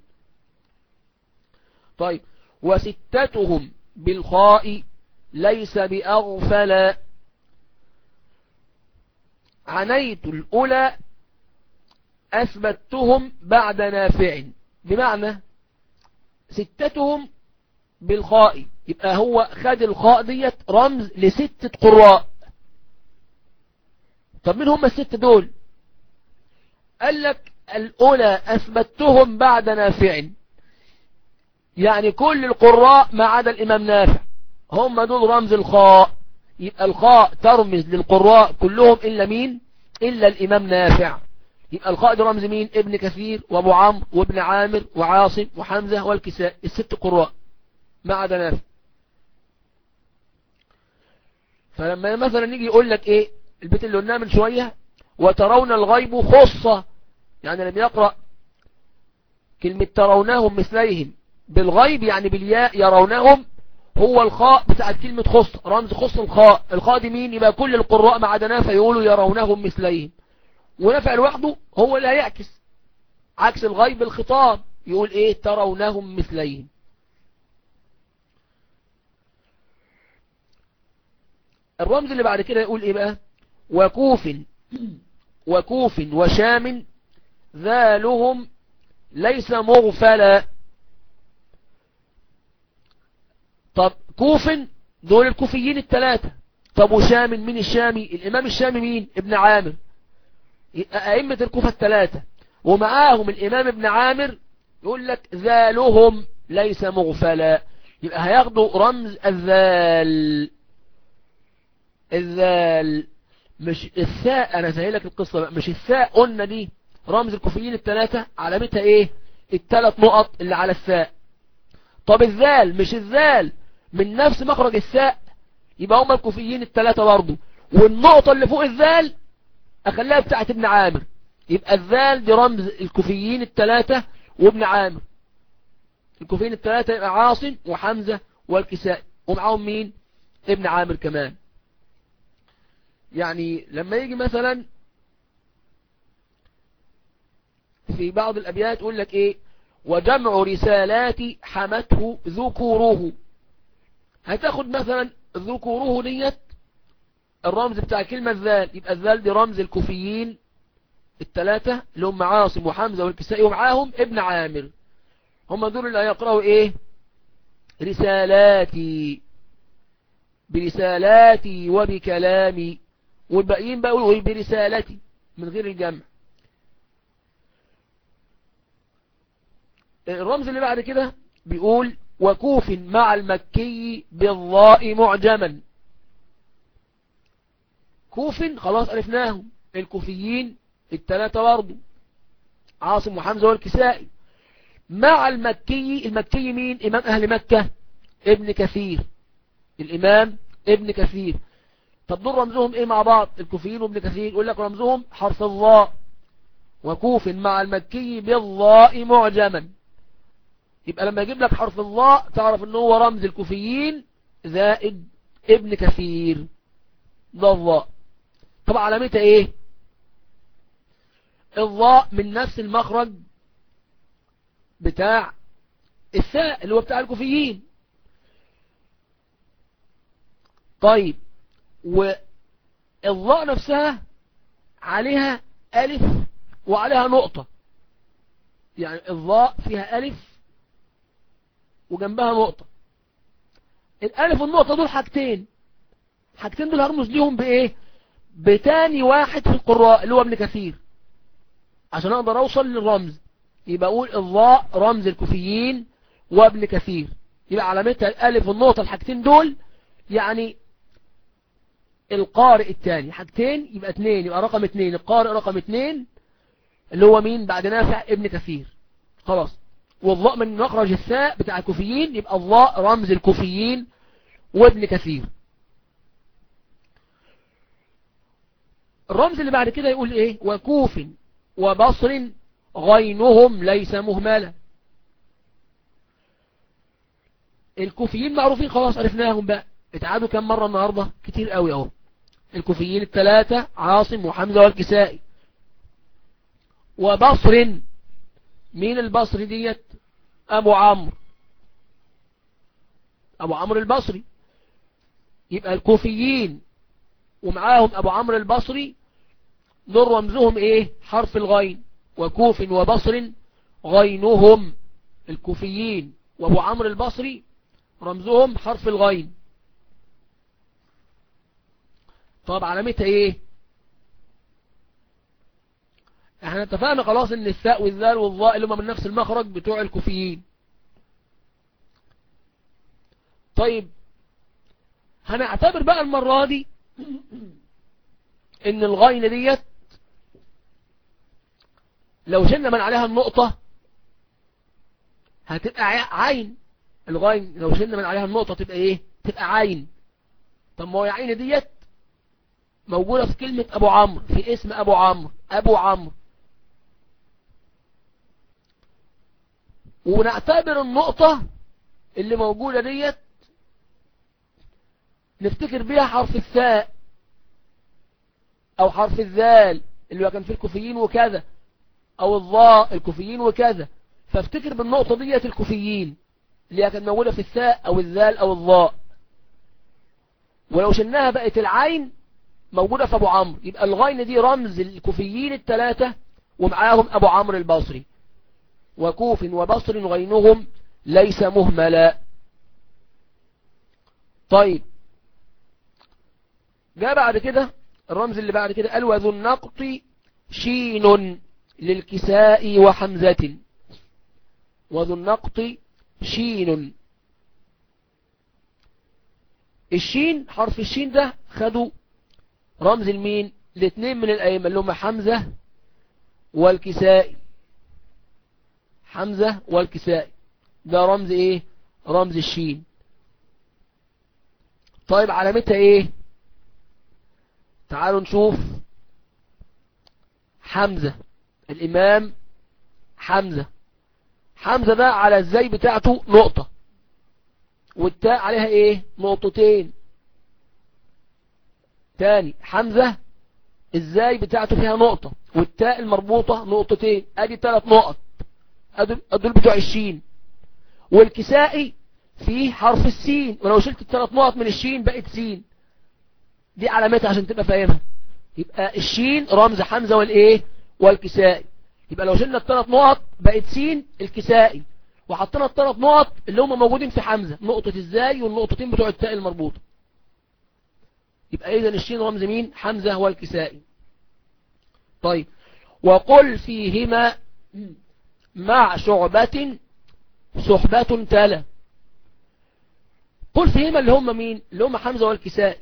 طيب وستتهم بالخاء ليس بأغفل عنيت الأولى أثبتهم بعد نافع بمعنى ستتهم بالخاء يبقى هو خد الخاء ديت رمز لستة قراء طب مين هم الستة دول قال لك الأولى أثبتهم بعد نافع يعني كل القراء ما عدا الإمام نافع هم دول رمز الخاء يبقى الخاء ترمز للقراء كلهم إلا مين إلا الإمام نافع يبقى الخاء ده رمز مين ابن كثير وابو عمرو وابن عامر وعاصم وحمزة والكساء الست قراء ما عدا نافع فلما مثلا نيجي يقول لك ايه البيت اللي قلناه من شوية وترون الغيب خصة يعني لما يقرأ كلمة ترونهم مثليهم بالغيب يعني بالياء يرونهم هو الخاء بتاعت كلمة خص رمز خص الخاء الخاء دي مين يبقى كل القراء ما عدا نافع يقولوا يرونهم مثليهم ونافع لوحده هو اللي هيعكس عكس الغيب الخطاب يقول ايه ترونهم مثليهم الرمز اللي بعد كده يقول ايه بقى وكوف وكوف وشام ذالهم ليس مغفلا طب كوف دول الكوفيين الثلاثة طب وشام مين الشامي الامام الشامي مين ابن عامر ائمة الكوفة الثلاثة ومعاهم الامام ابن عامر يقول لك ذالهم ليس مغفلا يبقى هياخدوا رمز الذال الذال مش الثاء انا سهلك القصة بقى مش الثاء قلنا دي رمز الكوفيين الثلاثة علامتها ايه الثلاث نقط اللي على الثاء طب الذال مش الذال من نفس مخرج الثاء يبقى هم الكوفيين الثلاثة برضه والنقطة اللي فوق الذال اخليها بتاعت ابن عامر يبقى الذال دي رمز الكوفيين الثلاثة وابن عامر الكوفيين الثلاثة يبقى عاصم وحمزة والكساء ومعاهم مين ابن عامر كمان يعني لما يجي مثلا في بعض الأبيات يقول لك إيه وجمع رسالات حمته ذكوره هتاخد مثلا ذكوره ديت الرمز بتاع كلمة الذال يبقى الذال دي رمز الكوفيين الثلاثة اللي هم عاصم وحمزة والكسائي ومعاهم ابن عامر هم دول اللي هيقرأوا ايه رسالاتي برسالاتي وبكلامي والباقيين بقى يقولوا برسالتي من غير الجمع الرمز اللي بعد كده بيقول وكوف مع المكي بالضاء معجما كوف خلاص عرفناهم الكوفيين الثلاثة برضه عاصم وحمزة والكسائي مع المكي المكي مين إمام أهل مكة ابن كثير الإمام ابن كثير طب دول رمزهم إيه مع بعض الكوفيين وابن كثير يقول لك رمزهم حرف الضاء وكوف مع المكي بالضاء معجما يبقى لما يجيب لك حرف الضاء تعرف ان هو رمز الكوفيين زائد ابن كثير ده الضاء طب علامتها ايه الضاء من نفس المخرج بتاع الثاء اللي هو بتاع الكوفيين طيب والضاء نفسها عليها ألف وعليها نقطة يعني الضاء فيها ألف وجنبها نقطة الألف والنقطة دول حاجتين حاجتين دول هرمز ليهم بإيه بتاني واحد في القراء اللي هو ابن كثير عشان أقدر أوصل للرمز يبقى أقول الضاء رمز الكوفيين وابن كثير يبقى علامتها الألف والنقطة الحاجتين دول يعني القارئ الثاني حاجتين يبقى اتنين يبقى رقم اتنين القارئ رقم اتنين اللي هو مين بعد نافع ابن كثير خلاص والضاء من مخرج الثاء بتاع الكوفيين يبقى الضاء رمز الكوفيين وابن كثير الرمز اللي بعد كده يقول ايه وكوف وبصر غينهم ليس مهملا الكوفيين معروفين خلاص عرفناهم بقى اتعادوا كم مرة النهاردة كتير قوي اهو الكوفيين الثلاثة عاصم وحمزة والكسائي وبصر مين البصري ديت ابو عمرو ابو عمرو البصري يبقى الكوفيين ومعاهم ابو عمرو البصري دول رمزهم ايه حرف الغين وكوف وبصر غينهم الكوفيين وابو عمرو البصري رمزهم حرف الغين طب علامتها ايه احنا اتفقنا خلاص ان الثاء والذال والظاء اللي هم من نفس المخرج بتوع الكوفيين طيب هنعتبر بقى المرة دي ان الغين ديت لو شلنا من عليها النقطة هتبقى عين الغين لو شلنا من عليها النقطة تبقى ايه تبقى عين طب ما هو عين ديت موجودة في كلمة ابو عمرو في اسم ابو عمرو ابو عمرو ونعتبر النقطة اللي موجودة ديت نفتكر بيها حرف الثاء او حرف الذال اللي هو كان في الكوفيين وكذا او الضاء الكوفيين وكذا فافتكر بالنقطة ديت الكوفيين اللي هي كانت موجودة في الثاء او الذال او الضاء ولو شلناها بقت العين موجودة في ابو عمرو يبقى الغين دي رمز الكوفيين الثلاثة ومعاهم ابو عمرو البصري وكوف وبصر غينهم ليس مهملا طيب جاء بعد كده الرمز اللي بعد كده قال وذو النقط شين للكساء وحمزة وذو النقط شين الشين حرف الشين ده خدوا رمز المين الاثنين من الأئمة اللي هم حمزة والكسائي حمزة والكسائي ده رمز ايه رمز الشين طيب علامتها ايه تعالوا نشوف حمزة الامام حمزة حمزة ده على الزي بتاعته نقطة والتاء عليها ايه نقطتين تاني حمزة الزاي بتاعته فيها نقطة والتاء المربوطة نقطتين ادي ثلاث نقط دول بتوع الشين والكسائي فيه حرف السين ولو شلت الثلاث نقط من الشين بقت سين دي علامتها عشان تبقى فاهمها يبقى الشين رمز حمزة والايه والكسائي يبقى لو شلنا الثلاث نقط بقت سين الكسائي وحطينا الثلاث نقط اللي هم موجودين في حمزة نقطة ازاي والنقطتين بتوع التاء المربوطة يبقى اذا الشين رمز مين حمزة والكسائي طيب وقل فيهما مع شعبة صحبة تلا قل فيهما اللي هم مين اللي هم حمزة والكسائي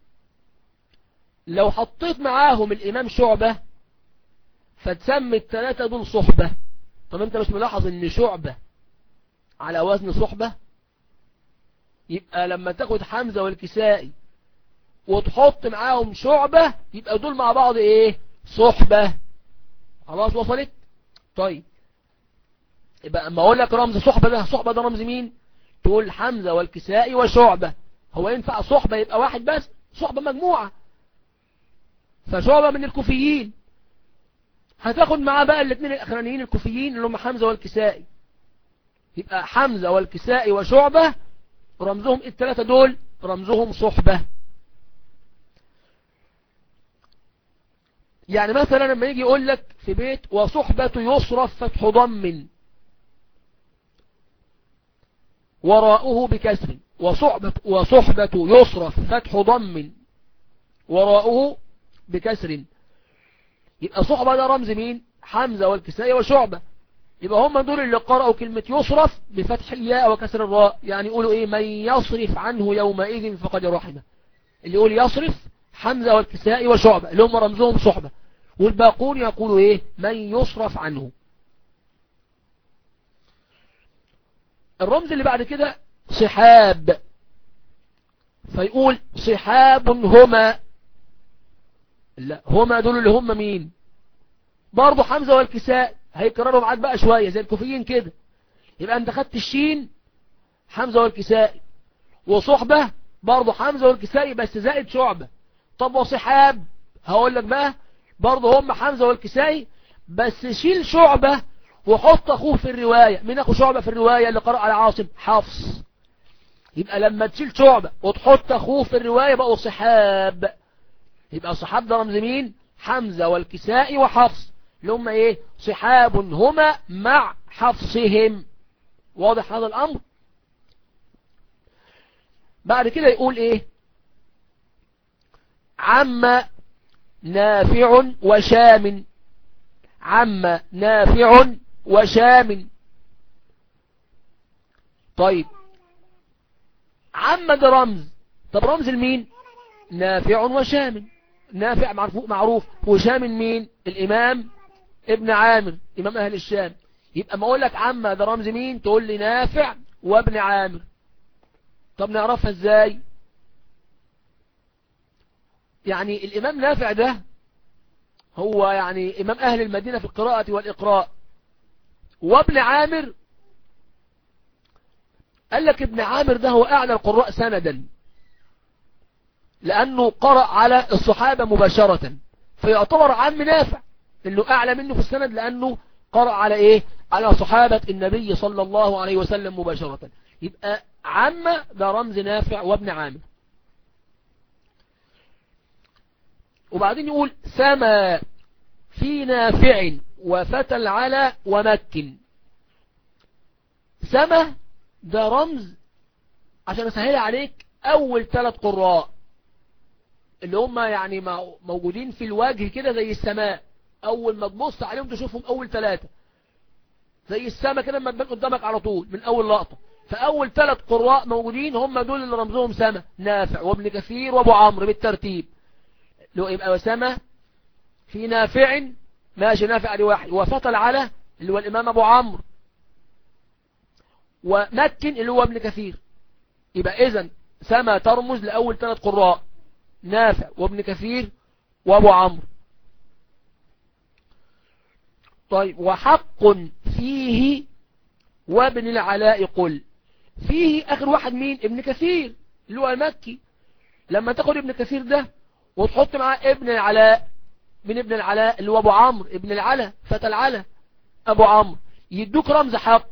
لو حطيت معاهم الامام شعبة فتسمي الثلاثة دول صحبة طب انت مش ملاحظ ان شعبة على وزن صحبة يبقى لما تاخد حمزة والكسائي وتحط معاهم شعبة يبقى دول مع بعض ايه صحبة خلاص وصلت طيب يبقى اما اقول لك رمز صحبة ده صحبة ده رمز مين تقول حمزة والكسائي وشعبة هو ينفع صحبة يبقى واحد بس صحبة مجموعة فشعبة من الكوفيين هتاخد معاه بقى الاثنين الاخرانيين الكوفيين اللي هم حمزة والكسائي يبقى حمزة والكسائي وشعبة رمزهم الثلاثة دول رمزهم صحبة يعني مثلا لما يجي يقول لك في بيت وصحبة يصرف فتح ضم وراءه بكسر وصحبة, وصحبة يصرف فتح ضم وراءه بكسر يبقى صحبة ده رمز مين حمزة والكسائي وشعبة يبقى هم دول اللي قرأوا كلمة يصرف بفتح الياء وكسر الراء يعني يقولوا ايه من يصرف عنه يومئذ فقد رحمه اللي يقول يصرف حمزة والكسائي وشعبة اللي هم رمزهم صحبة والباقون يقولوا ايه من يصرف عنه الرمز اللي بعد كده صحاب فيقول صحاب هما لا هما دول اللي هم مين برضه حمزة والكساء هيكرروا معاك بقى شوية زي الكوفيين كده يبقى انت خدت الشين حمزة والكساء وصحبة برضه حمزة والكساء بس زائد شعبة طب وصحاب هقول لك بقى برضه هم حمزة والكسائي بس شيل شعبة وحط اخوه في الرواية مين اخو شعبة في الرواية اللي قرأ على عاصم حفص يبقى لما تشيل شعبة وتحط اخوه في الرواية بقوا صحاب يبقى صحاب ده رمز مين حمزة والكسائي وحفص اللي هم ايه صحاب هما مع حفصهم واضح هذا الامر بعد كده يقول ايه عم نافع وشام عم نافع وشام طيب عم ده رمز طب رمز المين نافع وشام نافع معروف معروف وشام مين الامام ابن عامر امام اهل الشام يبقى ما اقول لك عم ده رمز مين تقول لي نافع وابن عامر طب نعرفها ازاي يعني الامام نافع ده هو يعني امام اهل المدينة في القراءة والاقراء وابن عامر قال لك ابن عامر ده هو اعلى القراء سندا لانه قرأ على الصحابة مباشرة فيعتبر عم نافع انه اعلى منه في السند لانه قرأ على ايه على صحابة النبي صلى الله عليه وسلم مباشرة يبقى عم ده رمز نافع وابن عامر وبعدين يقول سما في نافع وفتى العلا ومكن سما ده رمز عشان اسهل عليك اول ثلاث قراء اللي هم يعني موجودين في الوجه كده زي السماء اول ما تبص عليهم تشوفهم اول ثلاثة زي السماء كده لما تبان قدامك على طول من اول لقطة فاول ثلاث قراء موجودين هم دول اللي رمزهم سما نافع وابن كثير وابو عمرو بالترتيب لو يبقى سما في نافع ماشي نافع عليه واحد وفتى العلا اللي هو الامام ابو عمرو ومكن اللي هو ابن كثير يبقى اذا سما ترمز لاول ثلاث قراء نافع وابن كثير وابو عمرو طيب وحق فيه وابن العلاء قل فيه اخر واحد مين ابن كثير اللي هو المكي لما تاخد ابن كثير ده وتحط معاه ابن العلاء من ابن العلاء اللي هو ابو عمرو ابن العلا فتى العلا ابو عمرو يدوك رمز حق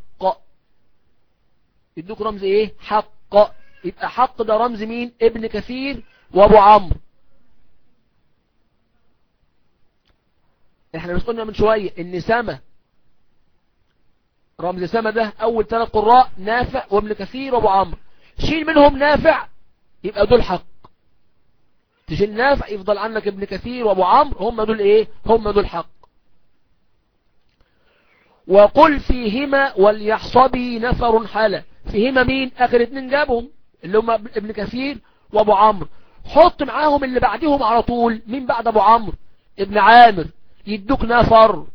يدوك رمز ايه حق يبقى حق ده رمز مين ابن كثير وابو عمرو احنا مش قلنا من شوية ان سما رمز سما ده أول ثلاث قراء نافع وابن كثير وابو عمرو شيل منهم نافع يبقى دول حق تشيل نافع يفضل عنك ابن كثير وابو عمرو هم دول ايه هم دول حق وقل فيهما وليحصبي نفر حالة فيهما مين اخر اتنين جابهم اللي هم ابن كثير وابو عمرو حط معاهم اللي بعدهم على طول مين بعد ابو عمرو ابن عامر يدوك نفر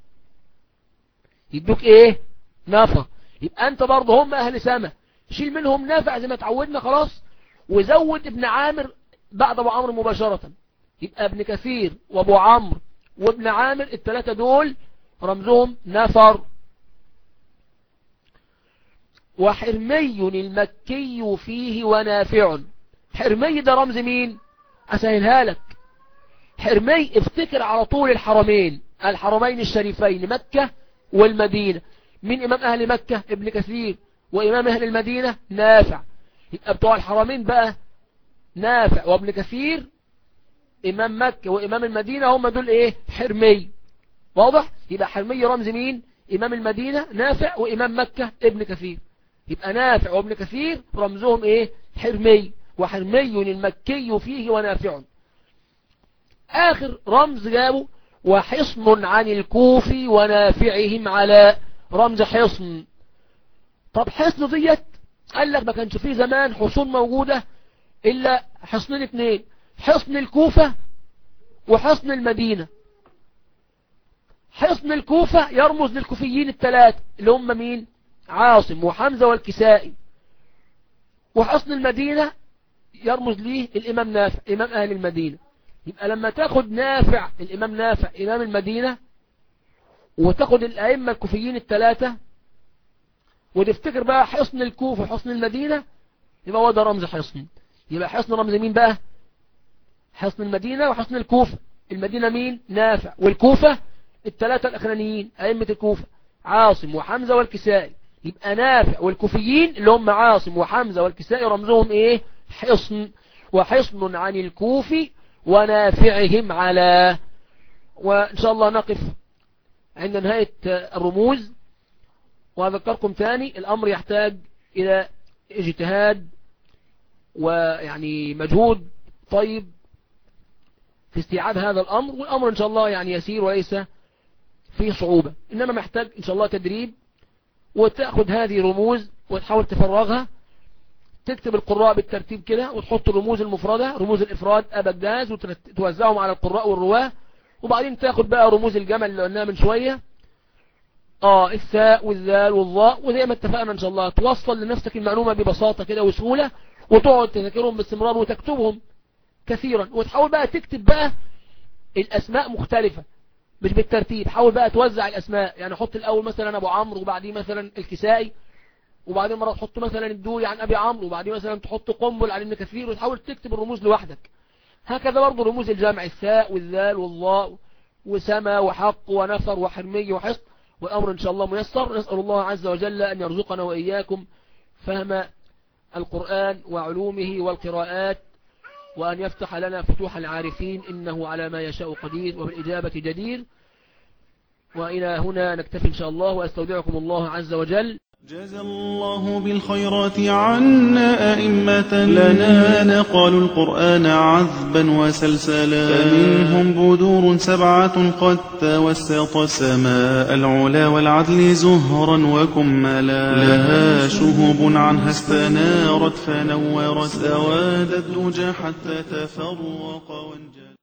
يدوك ايه نفر يبقى انت برضه هم اهل سما شيل منهم نافع زي ما اتعودنا خلاص وزود ابن عامر بعد ابو عمرو مباشرة يبقى ابن كثير وابو عمرو وابن عامر الثلاثة دول رمزهم نفر وحرمي المكي فيه ونافع حرمي ده رمز مين اسهلها لك حرمي افتكر على طول الحرمين الحرمين الشريفين مكة والمدينة من امام اهل مكة ابن كثير وامام اهل المدينة نافع يبقى بتوع الحرمين بقى نافع وابن كثير امام مكة وامام المدينة هم دول ايه حرمي واضح يبقى حرمي رمز مين امام المدينة نافع وامام مكة ابن كثير يبقى نافع وابن كثير رمزهم ايه حرمي وحرمي المكي فيه ونافع اخر رمز جابوا وحصن عن الكوف ونافعهم على رمز حصن طب حصن ديت قال لك ما كانش فيه زمان حصون موجودة الا حصنين اتنين حصن الكوفة وحصن المدينة حصن الكوفة يرمز للكوفيين الثلاثة اللي هم مين عاصم وحمزة والكسائي وحصن المدينة يرمز ليه الإمام نافع إمام أهل المدينة يبقى لما تاخد نافع الإمام نافع إمام المدينة وتاخد الأئمة الكوفيين الثلاثة وتفتكر بقى حصن الكوفة وحصن المدينة يبقى هو ده رمز حصن يبقى حصن رمز مين بقى حصن المدينة وحصن الكوفة المدينة مين نافع والكوفة الثلاثة الأخرانيين أئمة الكوفة عاصم وحمزة والكسائي يبقى نافع والكوفيين اللي هم عاصم وحمزة والكسائي رمزهم ايه حصن وحصن عن الكوف ونافعهم على وإن شاء الله نقف عند نهاية الرموز وأذكركم تاني الأمر يحتاج إلى اجتهاد ويعني مجهود طيب في استيعاب هذا الأمر والأمر إن شاء الله يعني يسير وليس فيه صعوبة إنما محتاج إن شاء الله تدريب وتأخذ هذه رموز وتحاول تفرغها تكتب القراء بالترتيب كده وتحط الرموز المفردة رموز الإفراد أبجاز وتوزعهم على القراء والرواه وبعدين تاخد بقى رموز الجمل اللي قلناها من شوية اه الثاء والذال والظاء وزي ما اتفقنا ان شاء الله توصل لنفسك المعلومة ببساطة كده وسهولة وتقعد تذاكرهم باستمرار وتكتبهم كثيرا وتحاول بقى تكتب بقى الاسماء مختلفة مش بالترتيب حاول بقى توزع الاسماء يعني حط الاول مثلا ابو عمرو وبعدين مثلا الكسائي وبعدين مرة تحط مثلا الدوري عن ابي عمرو وبعدين مثلا تحط قنبل عن ابن كثير وتحاول تكتب الرموز لوحدك هكذا برضه رموز الجمع الثاء والذال والظاء وسما وحق ونفر وحرمي وحصن والأمر إن شاء الله ميسر نسأل الله عز وجل أن يرزقنا وإياكم فهم القرآن وعلومه والقراءات وأن يفتح لنا فتوح العارفين إنه على ما يشاء قدير وبالإجابة جدير وإلى هنا نكتفي إن شاء الله وأستودعكم الله عز وجل جزى الله بالخيرات عنا أئمة لنا نقلوا القرآن عذبا وسلسلا فمنهم بدور سبعة قد توسط سماء العلا والعدل زهرا وكملا لها شهب عنها استنارت فنورت أواد الدجى حتى تفرق وانجلى